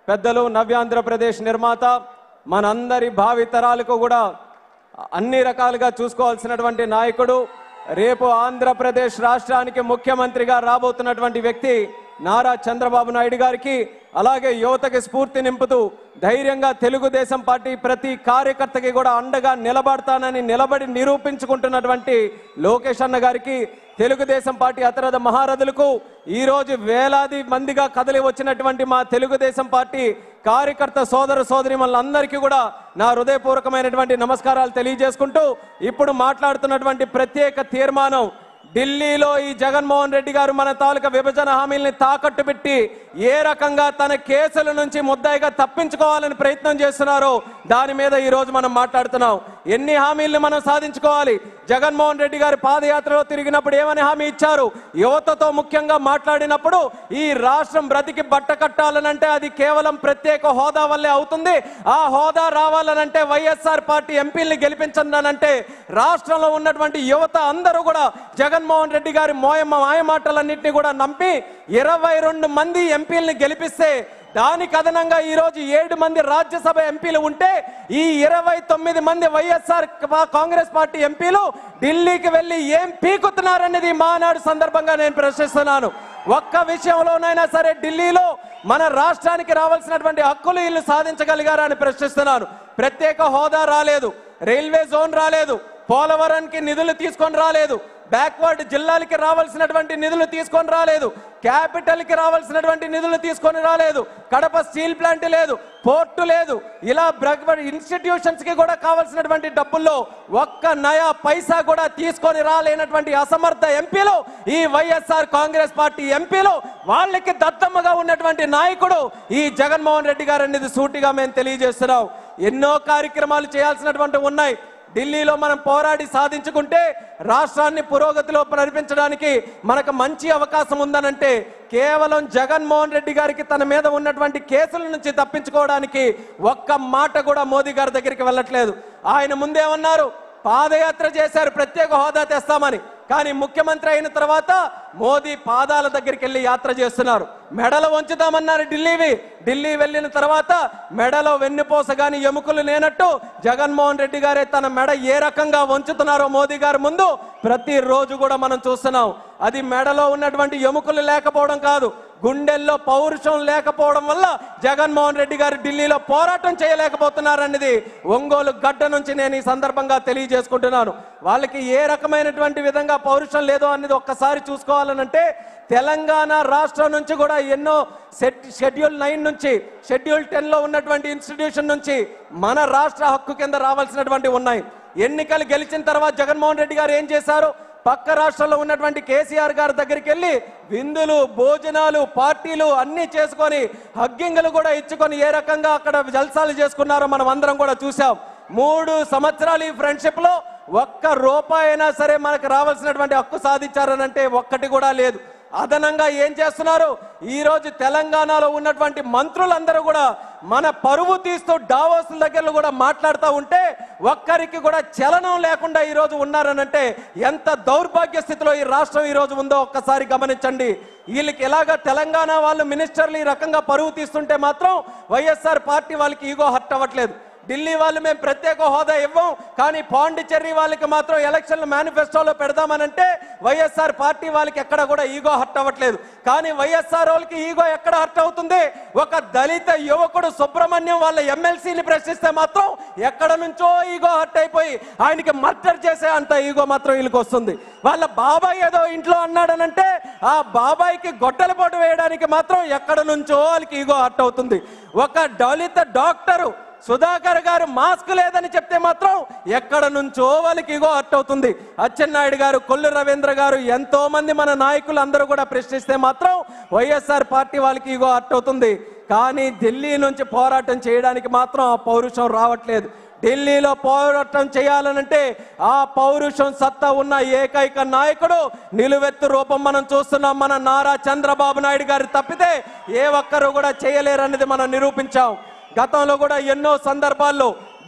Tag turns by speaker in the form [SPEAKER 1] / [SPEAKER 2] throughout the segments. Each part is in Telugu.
[SPEAKER 1] పెద్దలు నవ్యాంధ్రప్రదేశ్ నిర్మాత మనందరి భావి తరాలకు కూడా అన్ని రకాలుగా చూసుకోవాల్సినటువంటి నాయకుడు రేపు ఆంధ్రప్రదేశ్ రాష్ట్రానికి ముఖ్యమంత్రిగా రాబోతున్నటువంటి వ్యక్తి నారా చంద్రబాబు నాయుడు గారికి అలాగే యువతకి స్ఫూర్తి నింపుతూ ధైర్యంగా తెలుగుదేశం పార్టీ ప్రతి కార్యకర్తకి కూడా అండగా నిలబడతానని నిలబడి నిరూపించుకుంటున్నటువంటి లోకేష్ అన్న గారికి తెలుగుదేశం పార్టీ అతరథ మహారథులకు ఈ రోజు వేలాది మందిగా కదలి వచ్చినటువంటి మా తెలుగుదేశం పార్టీ కార్యకర్త సోదర సోదరి అందరికీ కూడా నా హృదయపూర్వకమైనటువంటి నమస్కారాలు తెలియజేసుకుంటూ ఇప్పుడు మాట్లాడుతున్నటువంటి ప్రత్యేక తీర్మానం ఢిల్లీలో ఈ జగన్మోహన్ రెడ్డి గారు మన తాలూకా విభజన హామీల్ని తాకట్టు పెట్టి ఏ రకంగా తన కేసుల నుంచి ముద్దాయిగా తప్పించుకోవాలని ప్రయత్నం చేస్తున్నారో దాని మీద ఈ రోజు మనం మాట్లాడుతున్నాం ఎన్ని హామీల్ని మనం సాధించుకోవాలి జగన్మోహన్ రెడ్డి గారు పాదయాత్రలో తిరిగినప్పుడు ఏమని హామీ ఇచ్చారు యువతతో ముఖ్యంగా మాట్లాడినప్పుడు ఈ రాష్ట్రం బ్రతికి బట్ట కట్టాలనంటే అది కేవలం ప్రత్యేక హోదా వల్లే అవుతుంది ఆ హోదా రావాలనంటే వైఎస్ఆర్ పార్టీ ఎంపీల్ని గెలిపించండి రాష్ట్రంలో ఉన్నటువంటి యువత అందరూ కూడా జగన్మోహన్ రెడ్డి గారి మోయమ్మ మాయమాటలన్నింటినీ కూడా నమ్మి ఇరవై రెండు మంది ఎంపీల్ని గెలిపిస్తే దానికి అదనంగా ఈ రోజు ఏడు మంది రాజ్యసభ ఎంపీలు ఉంటే ఈ ఇరవై తొమ్మిది మంది వైఎస్ఆర్ కాంగ్రెస్ పార్టీ ఎంపీలు ఢిల్లీకి వెళ్ళి ఏం పీకుతున్నారనేది మానాడు సందర్భంగా నేను ప్రశ్నిస్తున్నాను ఒక్క విషయంలోనైనా సరే ఢిల్లీలో మన రాష్ట్రానికి రావాల్సినటువంటి హక్కులు వీళ్ళు సాధించగలిగారా అని ప్రశ్నిస్తున్నాను ప్రత్యేక హోదా రాలేదు రైల్వే జోన్ రాలేదు పోలవరానికి నిధులు తీసుకొని రాలేదు బ్యాక్వర్డ్ జిల్లాలకి రావాల్సినటువంటి నిధులు తీసుకొని రాలేదు క్యాపిటల్ కి రావాల్సినటువంటి నిధులు తీసుకొని రాలేదు కడప స్టీల్ ప్లాంట్ లేదు పోర్టు లేదు ఇలా ఇన్స్టిట్యూషన్స్ కి కూడా కావాల్సినటువంటి డబ్బుల్లో ఒక్క నయా పైసా కూడా తీసుకొని రాలేనటువంటి అసమర్థ ఎంపీలు ఈ వైఎస్ఆర్ కాంగ్రెస్ పార్టీ ఎంపీలు వాళ్ళకి దత్తమ్మగా ఉన్నటువంటి నాయకుడు ఈ జగన్మోహన్ రెడ్డి గారు అనేది సూటిగా మేము తెలియజేస్తున్నాం ఎన్నో కార్యక్రమాలు చేయాల్సినటువంటి ఉన్నాయి ఢిల్లీలో మనం పోరాడి సాధించుకుంటే రాష్ట్రాన్ని పురోగతిలో నడిపించడానికి మనకు మంచి అవకాశం ఉందనంటే కేవలం జగన్మోహన్ రెడ్డి గారికి తన మీద ఉన్నటువంటి కేసుల నుంచి తప్పించుకోవడానికి ఒక్క మాట కూడా మోదీ గారి దగ్గరికి వెళ్ళట్లేదు ఆయన ముందేమన్నారు పాదయాత్ర చేశారు ప్రత్యేక హోదా తెస్తామని కానీ ముఖ్యమంత్రి అయిన తర్వాత మోదీ పాదాల దగ్గరికి వెళ్ళి యాత్ర చేస్తున్నారు మెడలు వంచుతామన్నారు ఢిల్లీవి ఢిల్లీ వెళ్ళిన తర్వాత మెడలో వెన్నుపోస గాని ఎముకలు లేనట్టు జగన్మోహన్ రెడ్డి గారే తన మెడ ఏ రకంగా వంచుతున్నారో మోదీ గారి ముందు ప్రతిరోజు కూడా మనం చూస్తున్నాం అది మెడలో ఉన్నటువంటి ఎముకలు లేకపోవడం కాదు గుండెల్లో పౌరుషం లేకపోవడం వల్ల జగన్మోహన్ రెడ్డి గారు ఢిల్లీలో పోరాటం చేయలేకపోతున్నారన్నది ఒంగోలు గడ్డ నుంచి నేను ఈ సందర్భంగా తెలియజేసుకుంటున్నాను వాళ్ళకి ఏ రకమైనటువంటి విధంగా పౌరుషం లేదో అనేది ఒక్కసారి చూసుకోవాలనంటే తెలంగాణ రాష్ట్రం నుంచి కూడా ఎన్నో సెట్ షెడ్యూల్ నైన్ నుంచి షెడ్యూల్ టెన్ లో ఉన్నటువంటి ఇన్స్టిట్యూషన్ నుంచి మన రాష్ట్ర హక్కు కింద రావాల్సినటువంటి ఉన్నాయి ఎన్నికలు గెలిచిన తర్వాత జగన్మోహన్ రెడ్డి గారు ఏం చేశారు పక్క రాష్ట్రంలో ఉన్నటువంటి కేసీఆర్ గారి దగ్గరికి వెళ్ళి విందులు భోజనాలు పార్టీలు అన్ని చేసుకొని హగ్గింగులు కూడా ఇచ్చుకొని ఏ రకంగా అక్కడ జల్సాలు చేసుకున్నారో మనం అందరం కూడా చూసాం మూడు సంవత్సరాలు ఈ ఫ్రెండ్షిప్ లో ఒక్క రూపాయి అయినా సరే మనకు రావాల్సినటువంటి హక్కు సాధించారనంటే ఒక్కటి కూడా లేదు అదనంగా ఏం చేస్తున్నారు ఈ రోజు తెలంగాణలో ఉన్నటువంటి మంత్రులందరూ కూడా మన పరువు తీస్తూ డావోస్ దగ్గర కూడా మాట్లాడుతూ ఉంటే ఒక్కరికి కూడా చలనం లేకుండా ఈ రోజు ఉన్నారనంటే ఎంత దౌర్భాగ్య స్థితిలో ఈ రాష్ట్రం ఈ రోజు ఉందో ఒక్కసారి గమనించండి వీళ్ళకి ఎలాగ తెలంగాణ వాళ్ళు మినిస్టర్లు ఈ రకంగా పరువు తీస్తుంటే మాత్రం వైఎస్ఆర్ పార్టీ వాళ్ళకి ఈగో హర్ట్ అవ్వట్లేదు ఢిల్లీ వాళ్ళు మేము ప్రత్యేక హోదా ఇవ్వం కానీ పాండిచ్చేరి వాళ్ళకి మాత్రం ఎలక్షన్లు మేనిఫెస్టోలో పెడదామనంటే వైఎస్ఆర్ పార్టీ వాళ్ళకి ఎక్కడ కూడా ఈగో హర్ట్ అవ్వట్లేదు కానీ వైఎస్ఆర్ వాళ్ళకి ఈగో ఎక్కడ హర్ట్ అవుతుంది ఒక దళిత యువకుడు సుబ్రహ్మణ్యం వాళ్ళ ఎమ్మెల్సీని ప్రశ్నిస్తే మాత్రం ఎక్కడ నుంచో ఈగో హర్ట్ అయిపోయి ఆయనకి మర్డర్ చేసే అంత ఈగో మాత్రం వీళ్ళకి వస్తుంది వాళ్ళ బాబాయ్ ఏదో ఇంట్లో అన్నాడనంటే ఆ బాబాయ్కి గొడ్డల పోటు వేయడానికి మాత్రం ఎక్కడ నుంచో వాళ్ళకి ఈగో హర్ట్ అవుతుంది ఒక దళిత డాక్టరు సుధాకర్ గారు మాస్క్ లేదని చెప్తే మాత్రం ఎక్కడ నుంచో వాళ్ళకి ఇగో హర్ట్ అవుతుంది అచ్చెన్నాయుడు గారు కొల్లు రవీంద్ర గారు ఎంతో మంది మన నాయకులు అందరూ కూడా ప్రశ్నిస్తే మాత్రం వైఎస్ఆర్ పార్టీ వాళ్ళకి ఇగో హర్ట్ అవుతుంది కానీ ఢిల్లీ నుంచి పోరాటం చేయడానికి మాత్రం ఆ పౌరుషం రావట్లేదు ఢిల్లీలో పోరాటం చేయాలనంటే ఆ పౌరుషం సత్తా ఉన్న ఏకైక నాయకుడు నిలువెత్తు రూపం మనం చూస్తున్నాం మన నారా చంద్రబాబు నాయుడు గారు తప్పితే ఏ ఒక్కరు కూడా చేయలేరన్నది మనం నిరూపించాం గతంలో కూడా ఎన్నో సందర్భాల్లో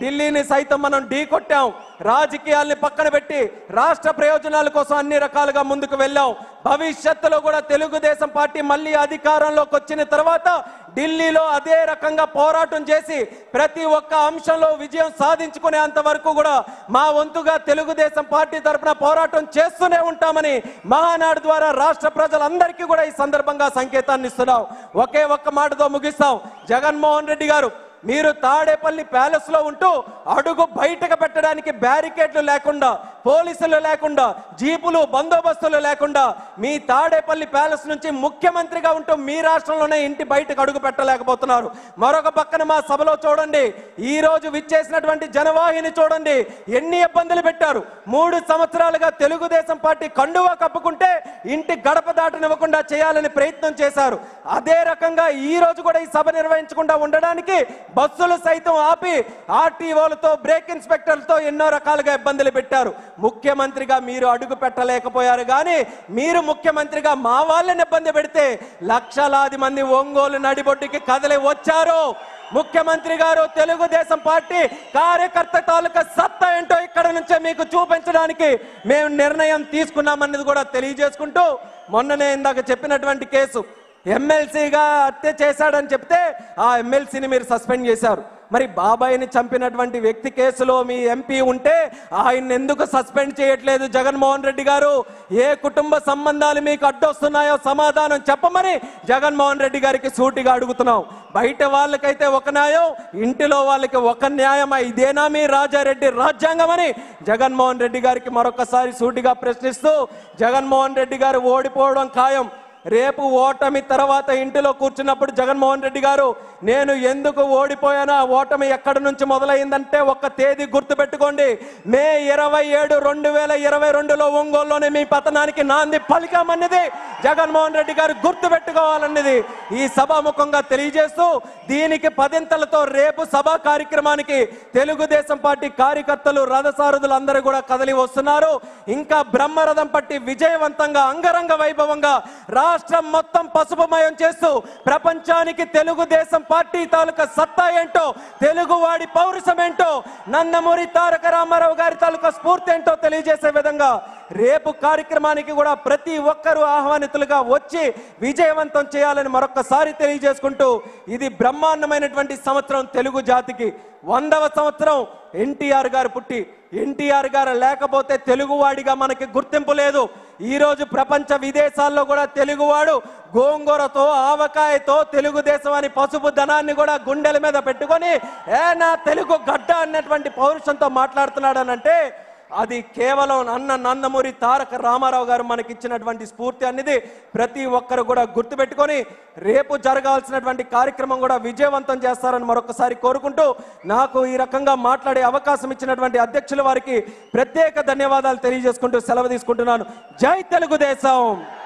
[SPEAKER 1] ఢిల్లీని సైతం మనం ఢీకొట్టాం రాజకీయాల్ని పక్కన పెట్టి రాష్ట్ర ప్రయోజనాల కోసం అన్ని రకాలుగా ముందుకు వెళ్ళాం భవిష్యత్తులో కూడా తెలుగుదేశం పార్టీ మళ్ళీ అధికారంలోకి వచ్చిన తర్వాత ఢిల్లీలో అదే రకంగా పోరాటం చేసి ప్రతి ఒక్క అంశంలో విజయం సాధించుకునేంత వరకు కూడా మా వంతుగా తెలుగుదేశం పార్టీ తరపున పోరాటం చేస్తూనే ఉంటామని మహానాడు ద్వారా రాష్ట్ర ప్రజలందరికీ కూడా ఈ సందర్భంగా సంకేతాన్ని ఇస్తున్నాం ఒకే ఒక్క మాటతో ముగిస్తాం జగన్మోహన్ రెడ్డి గారు మీరు తాడేపల్లి ప్యాలెస్ లో ఉంటూ అడుగు బయటకు పెట్టడానికి బ్యారికేడ్లు లేకుండా పోలీసులు లేకుండా జీపులు బందోబస్తులు లేకుండా మీ తాడేపల్లి ప్యాలెస్ నుంచి ముఖ్యమంత్రిగా ఉంటూ మీ రాష్ట్రంలోనే ఇంటి బయటకు అడుగు పెట్టలేకపోతున్నారు మరొక పక్కన మా సభలో చూడండి ఈ రోజు విచ్చేసినటువంటి జనవాహిని చూడండి ఎన్ని ఇబ్బందులు పెట్టారు మూడు సంవత్సరాలుగా తెలుగుదేశం పార్టీ కండువా కప్పుకుంటే ఇంటి గడప దాటనివ్వకుండా చేయాలని ప్రయత్నం చేశారు అదే రకంగా ఈ రోజు కూడా ఈ సభ నిర్వహించకుండా ఉండడానికి బస్సులు సైతం ఆపి ఆర్టీఓలతో బ్రేక్ ఇన్స్పెక్టర్లతో ఎన్నో రకాలుగా ఇబ్బందులు పెట్టారు ముఖ్యమంత్రిగా మీరు అడుగు పెట్టలేకపోయారు కానీ మీరు ముఖ్యమంత్రిగా మా వాళ్ళని ఇబ్బంది పెడితే లక్షలాది మంది ఒంగోలు నడిబొడ్డుకి కదిలి వచ్చారు ముఖ్యమంత్రి గారు తెలుగుదేశం పార్టీ కార్యకర్త తాలూకా సత్తా ఏంటో ఇక్కడ నుంచే మీకు చూపించడానికి మేము నిర్ణయం తీసుకున్నామన్నది కూడా తెలియజేసుకుంటూ మొన్ననే ఇందాక చెప్పినటువంటి కేసు ఎమ్మెల్సీగా హత్య చేశాడని చెప్తే ఆ ఎమ్మెల్సీని మీరు సస్పెండ్ చేశారు మరి బాబాయిని చంపినటువంటి వ్యక్తి కేసులో మీ ఎంపీ ఉంటే ఆయన ఎందుకు సస్పెండ్ చేయట్లేదు జగన్మోహన్ రెడ్డి గారు ఏ కుటుంబ సంబంధాలు మీకు అడ్డొస్తున్నాయో సమాధానం చెప్పమని జగన్మోహన్ రెడ్డి గారికి సూటిగా అడుగుతున్నాం బయట వాళ్ళకైతే ఒక న్యాయం ఇంటిలో వాళ్ళకి ఒక న్యాయమా ఇదేనా మీ రాజారెడ్డి రాజ్యాంగమని జగన్మోహన్ రెడ్డి గారికి మరొకసారి సూటిగా ప్రశ్నిస్తూ జగన్మోహన్ రెడ్డి గారు ఓడిపోవడం ఖాయం రేపు ఓటమి తర్వాత ఇంటిలో కూర్చున్నప్పుడు జగన్మోహన్ రెడ్డి గారు నేను ఎందుకు ఓడిపోయానా ఓటమి ఎక్కడి నుంచి మొదలైందంటే ఒక్క తేదీ గుర్తుపెట్టుకోండి మే ఇరవై ఏడు రెండు వేల ఇరవై రెండులో ఒంగోలులోనే మీ పతనానికి నాంది పలికామన్నది జగన్మోహన్ రెడ్డి గారు గుర్తుపెట్టుకోవాలన్నది ఈ సభాముఖంగా తెలియజేస్తూ దీనికి పదింతలతో రేపు సభా కార్యక్రమానికి తెలుగుదేశం పార్టీ కార్యకర్తలు రథసారథులు అందరూ కూడా కదలి వస్తున్నారు ఇంకా బ్రహ్మరథం పట్టి విజయవంతంగా అంగరంగ వైభవంగా రాష్ట్రం మొత్తం పసుపుమయం చేస్తూ ప్రపంచానికి తెలుగుదేశం పార్టీ తాలూకా సత్తా ఏంటో తెలుగువాడి పౌరుషం ఏంటో నందమూరి తారక రామారావు గారి తాలూకా స్ఫూర్తి ఏంటో తెలియజేసే విధంగా రేపు కార్యక్రమానికి కూడా ప్రతి ఒక్కరూ ఆహ్వానితులుగా వచ్చి విజయవంతం చేయాలని మరొకసారి తెలియజేసుకుంటూ ఇది బ్రహ్మాండమైనటువంటి సంవత్సరం తెలుగు జాతికి వందవ సంవత్సరం ఎన్టీఆర్ గారు పుట్టి ఎన్టీఆర్ గారు లేకపోతే తెలుగువాడిగా మనకి గుర్తింపు లేదు ఈ రోజు ప్రపంచ విదేశాల్లో కూడా తెలుగువాడు గోంగూరతో ఆవకాయతో తెలుగుదేశం అని పసుపు ధనాన్ని కూడా గుండెల మీద పెట్టుకొని ఏ నా తెలుగు గడ్డ అన్నటువంటి పౌరుషంతో మాట్లాడుతున్నాడనంటే అది కేవలం అన్న నందమూరి తారక రామారావు గారు మనకి ఇచ్చినటువంటి స్ఫూర్తి అనేది ప్రతి ఒక్కరు కూడా గుర్తుపెట్టుకొని రేపు జరగాల్సినటువంటి కార్యక్రమం కూడా విజయవంతం చేస్తారని మరొకసారి కోరుకుంటూ నాకు ఈ రకంగా మాట్లాడే అవకాశం ఇచ్చినటువంటి అధ్యక్షుల వారికి ప్రత్యేక ధన్యవాదాలు తెలియజేసుకుంటూ సెలవు తీసుకుంటున్నాను జై తెలుగుదేశం